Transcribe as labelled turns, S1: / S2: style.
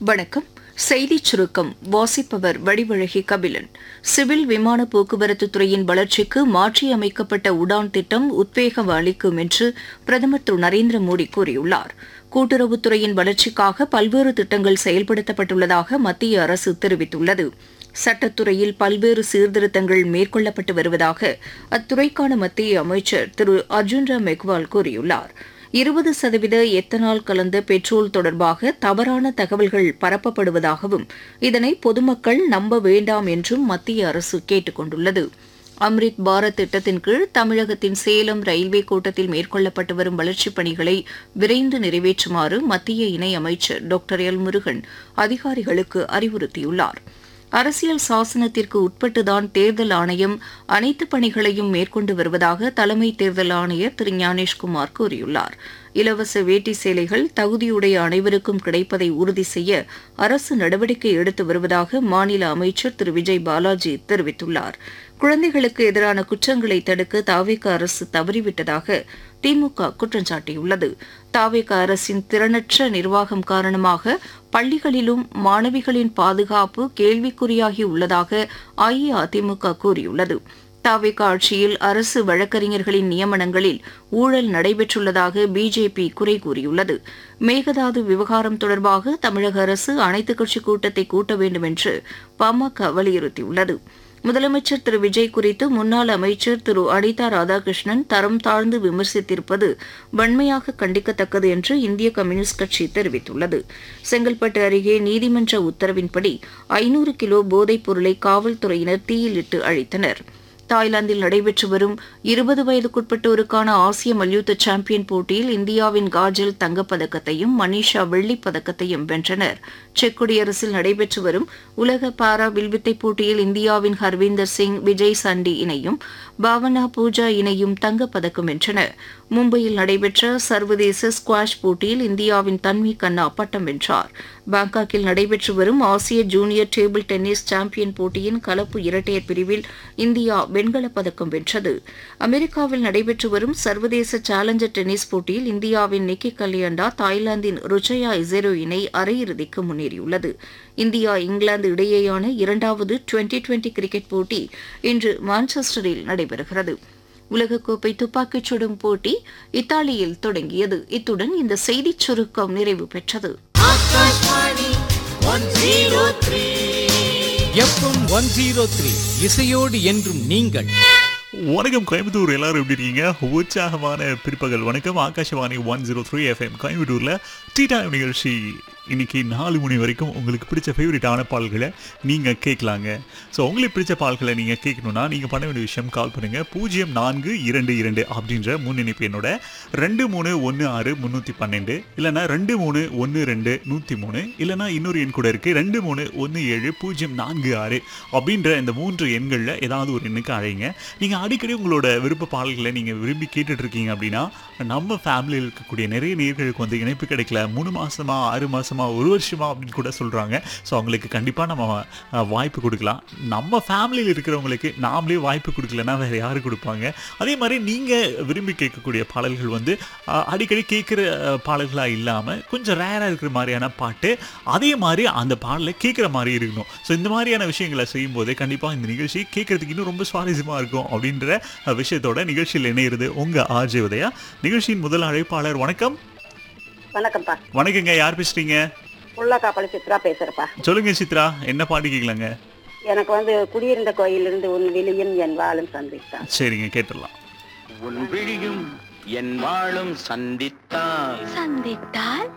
S1: வணக்கம் செய்திச் சுருக்கம் வாசிப்பவர் வடிவழகி கபிலன் சிவில் விமான போக்குவரத்து துறையின் வளர்ச்சிக்கு மாற்றியமைக்கப்பட்ட உடான் திட்டம் உத்வேகம் அளிக்கும் என்று பிரதமர் திரு நரேந்திர மோடி கூறியுள்ளார் கூட்டுறவுத்துறையின் வளர்ச்சிக்காக பல்வேறு திட்டங்கள் செயல்படுத்தப்பட்டுள்ளதாக மத்திய அரசு தெரிவித்துள்ளது சட்டத்துறையில் பல்வேறு சீர்திருத்தங்கள் மேற்கொள்ளப்பட்டு வருவதாக அத்துறைக்கான மத்திய அமைச்சர் திரு அர்ஜுன் ராம் மெக்வால் கூறியுள்ளார் இருபது சதவீத எத்தனால் கலந்த பெட்ரோல் தொடர்பாக தவறான தகவல்கள் பரப்பப்படுவதாகவும் இதனை பொதுமக்கள் நம்ப வேண்டாம் என்றும் மத்திய அரசு கேட்டுக் கொண்டுள்ளது அம்ரித் பாரத் திட்டத்தின் கீழ் தமிழகத்தின் சேலம் ரயில்வே கோட்டத்தில் மேற்கொள்ளப்பட்டு வரும் வளர்ச்சிப் பணிகளை விரைந்து நிறைவேற்றுமாறு மத்திய இணையமைச்சர் டாக்டர் எல் முருகன் அதிகாரிகளுக்கு அறிவுறுத்தியுள்ளார் அரசியல் சாசனத்திற்கு உட்பட்டுதான் தேர்தல் ஆணையம் அனைத்து பணிகளையும் மேற்கொண்டு வருவதாக தலைமை தேர்தல் ஆணையர் திரு ஞானேஷ்குமார் கூறியுள்ளார் இலவச வேட்டி சேலைகள் தகுதியுடைய அனைவருக்கும் கிடைப்பதை உறுதி செய்ய அரசு நடவடிக்கை எடுத்து வருவதாக மாநில அமைச்சர் திரு விஜய் பாலாஜி தெரிவித்துள்ளார் குழந்தைகளுக்கு எதிரான குற்றங்களை தடுக்க தாவேக அரசு தவறிவிட்டதாக திமுக குற்றம் சாட்டியுள்ளது தாவேக அரசின் திறனற்ற நிர்வாகம் காரணமாக பள்ளிகளிலும் மாணவிகளின் பாதுகாப்பு கேள்விக்குறியாகி உள்ளதாக அஇஅதிமுக கூறியுள்ளது தாவேக ஆட்சியில் அரசு வழக்கறிஞர்களின் நியமனங்களில் ஊழல் நடைபெற்றுள்ளதாக பிஜேபி குறை கூறியுள்ளது மேகதாது விவகாரம் தொடர்பாக தமிழக அரசு அனைத்துக் கட்சி கூட்டத்தை கூட்ட வேண்டும் என்று பாமக வலியுறுத்தியுள்ளது முதலமைச்சர் திரு விஜய் குறித்து முன்னாள் அமைச்சர் திரு அனிதா ராதாகிருஷ்ணன் தரம் தாழ்ந்து விமர்சித்திருப்பது வன்மையாக கண்டிக்கத்தக்கது என்று இந்திய கம்யூனிஸ்ட் கட்சி தெரிவித்துள்ளது செங்கல்பட்டு அருகே நீதிமன்ற உத்தரவின்படி ஐநூறு கிலோ போதைப் பொருளை காவல்துறையினர் தீயிலிட்டு அழித்தனர் தாய்லாந்தில் நடைபெற்று வரும் இருபது வயதுக்குட்பட்டோருக்கான ஆசிய மல்யுத்த சாம்பியன் போட்டியில் இந்தியாவின் காஜல் தங்கப்பதக்கத்தையும் மனிஷா வெள்ளிப் பதக்கத்தையும் வென்றனர் செக் குடியரசில் நடைபெற்று வரும் உலக பாரா வில்வித்தை போட்டியில் இந்தியாவின் ஹர்வீந்தர் சிங் விஜய் சண்டி இணையும் பாவனா பூஜா இணையும் தங்கப்பதக்கம் வென்றன மும்பையில் நடைபெற்ற சர்வதேச ஸ்குவாஷ் போட்டியில் இந்தியாவின் தன்வி கண்ணா பட்டம் வென்றார் பாங்காக்கில் நடைபெற்று வரும் ஆசிய ஜூனியர் டேபிள் டென்னிஸ் சாம்பியன் போட்டியின் கலப்பு இரட்டையர் பிரிவில் இந்தியா வெண்கலப் பதக்கம் வென்றது அமெரிக்காவில் நடைபெற்று வரும் சர்வதேச சேலஞ்சர் டென்னிஸ் போட்டியில் இந்தியாவின் நிக்கி கல்யாண்டா தாய்லாந்தின் ருச்சயா இசேரோ இணை அரையிறுதிக்கு முன்னேறியுள்ளது இந்தியா இங்கிலாந்து இடையேயான இரண்டாவது டுவெண்டி டுவெண்டி கிரிக்கெட் போட்டி இன்று மான்செஸ்டரில் நடைபெறுகிறது உலகக்கோப்பை துப்பாக்கிச் சுடும் போட்டி இத்தாலியில் தொடங்கியது இத்துடன் இந்த செய்திச் சுருக்கம் நிறைவு பெற்றது
S2: எஃப்எம் ஒன் ஜீரோ த்ரீ இசையோடு என்றும் நீங்கள்
S3: வணக்கம் கோயம்புத்தூர் எல்லாரும் எப்படி இருக்கீங்க உற்சாகமான பிற்பகல் வணக்கம் Akashvani one zero three FM கோயம்புத்தூரில் டீ டைம் நிகழ்ச்சி இன்னைக்கு நாலு மணி வரைக்கும் உங்களுக்கு பிடிச்ச ஃபேவரட்டான பால்களை நீங்கள் கேட்கலாங்க ஸோ உங்களுக்கு பிடிச்ச பால்களை நீங்கள் கேட்கணுன்னா நீங்கள் பண்ண வேண்டிய விஷயம் கால் பண்ணுங்கள் பூஜ்ஜியம் நான்கு இரண்டு இரண்டு அப்படின்ற முன்னிணைப்பு என்னோட ரெண்டு மூணு ஒன்று ஆறு முந்நூற்றி பன்னெண்டு இல்லைனா ரெண்டு மூணு ஒன்று ரெண்டு நூற்றி மூணு இல்லைனா இன்னொரு எண் கூட இருக்குது ரெண்டு மூணு ஒன்று ஏழு பூஜ்ஜியம் நான்கு ஆறு அப்படின்ற இந்த மூன்று எண்களில் ஏதாவது ஒரு எண்ணுக்கு அழைங்க நீங்கள் அடிக்கடி உங்களோட விருப்ப பாடல்களை நீங்கள் விரும்பி கேட்டுட்டு இருக்கீங்க அப்படின்னா நம்ம ஃபேமிலியில் இருக்கக்கூடிய நிறைய நேர்களுக்கு வந்து இணைப்பு கிடைக்கல மூணு மாசமா ஆறு மாசமா ஒரு வருஷமா அப்படின்னு கூட சொல்கிறாங்க ஸோ அவங்களுக்கு கண்டிப்பாக நம்ம அஹ், வாய்ப்பு கொடுக்கலாம் நம்ம ஃபேமிலியில் இருக்கிறவங்களுக்கு நாமளே வாய்ப்பு கொடுக்கலன்னா வேறு யார் கொடுப்பாங்க அதே மாதிரி நீங்கள் விரும்பி கேட்கக்கூடிய பாடல்கள் வந்து அஹ், அடிக்கடி கேட்குற பாடல்களாக இல்லாமல் கொஞ்சம் ரேராக இருக்கிற மாதிரியான பாட்டு அதே மாதிரி அந்த பாடலை கேட்குற மாதிரி இருக்கணும் ஸோ இந்த மாதிரியான விஷயங்களை செய்யும்போது கண்டிப்பாக இந்த நிகழ்ச்சி கேட்கறதுக்கு இன்னும் ரொம்ப சுவாரஸ்யமாக இருக்கும் அப்படின்ற அஹ், விஷயத்தோட நிகழ்ச்சியில் இணையிறது உங்கள் ஆர்ஜே உதயா நிகழ்ச்சியின் முதல் அழைப்பாளர் வணக்கம்
S4: வணக்கம்ப்பா
S3: வணக்கங்க யார் பேசுறீங்க
S4: முள்ளக்காப்பளி சித்ரா பேசுறப்பா
S3: சொல்லுங்க சித்ரா என்ன பாட்டு கேட்கலாங்க
S4: எனக்கு வந்து குடியிருந்த கோயிலிருந்து உன் விழியும் என் வாழும் சந்தித்தான்
S3: சரிங்க கேட்டுடலாம்
S5: உன் விழியும் என் வாழும் சந்தித்தான்
S6: சந்தித்தால்